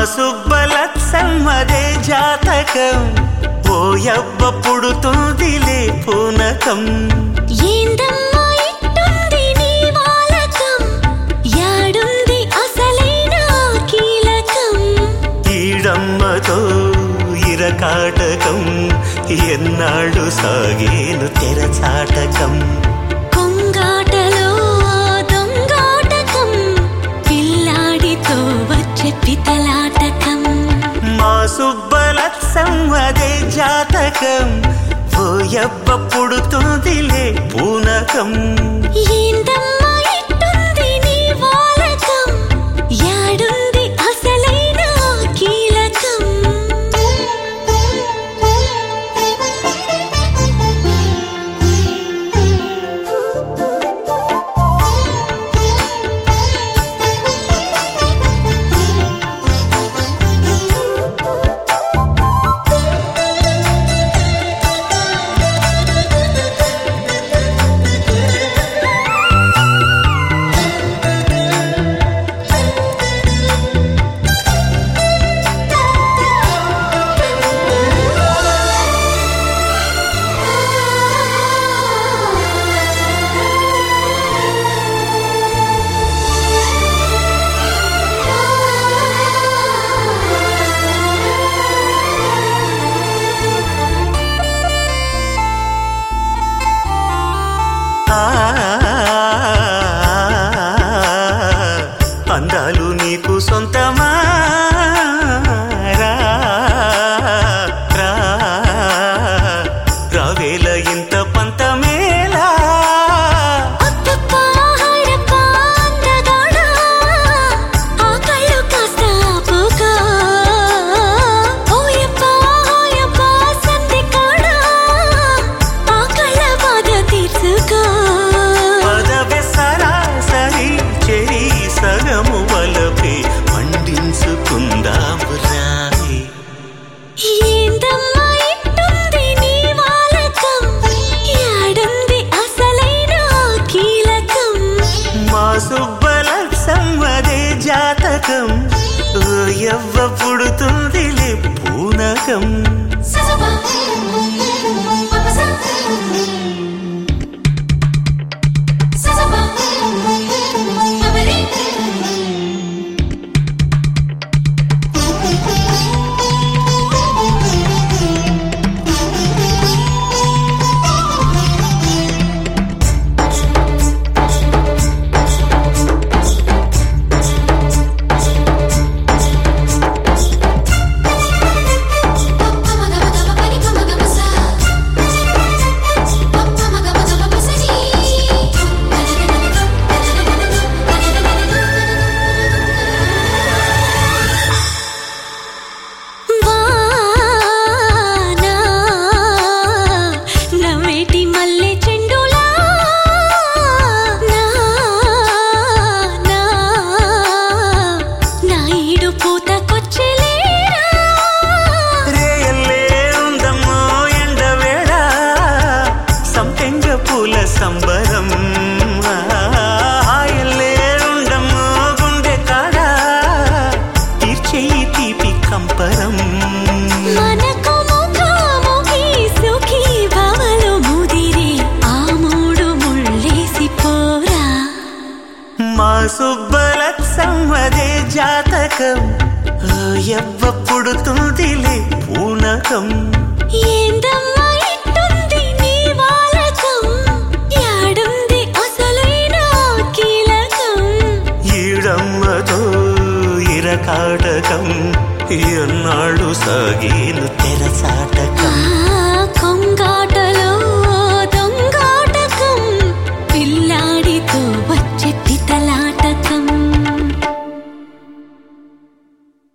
సుబ్బలత్సమ్మదే జాతకం ఓయవ్వ పుడుతుందిలే పూనకం ఏందమ్మా ఇట్టుంది నీ వాలకం యాడుంది అసలైన కీలకం ఈడమ్మతో ఇరకాటకం ఎన్నాళ్ళు సాగేను తెరచాటకం కొంగాటలో దొంగాటకం పిల్లాడితో వచ్చే పితలాటకం మా సుబ్బలత్సమ్మదే జాతకం ఓయవ్వ పుడుతుందిలే పూనకం ఏందమ్మా ఇట్టుంది నీ వాలకం యాడుంది అసలైన కీలకం ఆ, అందాలు నీకు సొంతమా రా, రా, రావేల ఇంత పంతమేలా అప్పప్ప హరప్ప అందగాడా ఆ కళ్ళు కాస్త ఆపుగా ఓయప్ప ఓయప్ప సంధికాడా ఆ కళ్ళ బాధ తీర్చుకో పదవె సరాసరి చెరి సగము వలపే పండించుకుందాము రాయి ఏందమ్మా ఇట్టుంది నీ వాలకం యాడుంది అసలైన కీలకం మా సుబ్బల సమ్మదే జాతకం ఎవ్వ పుడుతుందిలే పూనకం ససపా పపసా ససపా పపరి వానా నవ్వేటి మల్లె చెండులా నా నా నా ఈడు పూతకొచ్చెలేరా రేయల్లే ఉందమ్మో ఎండవేళ సంపెంగ పూల సంబరం హాయల్లే ఉండమ్మో గుండె కాడ తీర్చేయి తీపి కంపరం మనకు ముఖాముఖి సుఖీ భవలు ముదిరి ఆ మూడు ముళ్ళేసి పోరా మా సుబ్బల సమ్మదే జాతకం ఎవ్వ పుడుతుందిలే పూనకం ఏందమ్మా ఇట్టుంది నీ వాలకం యాడుంది అసలైన కీలకం ఈడమ్మతో ఇరకాటకం ఎన్నాళ్ళు సాగేను తెరచాట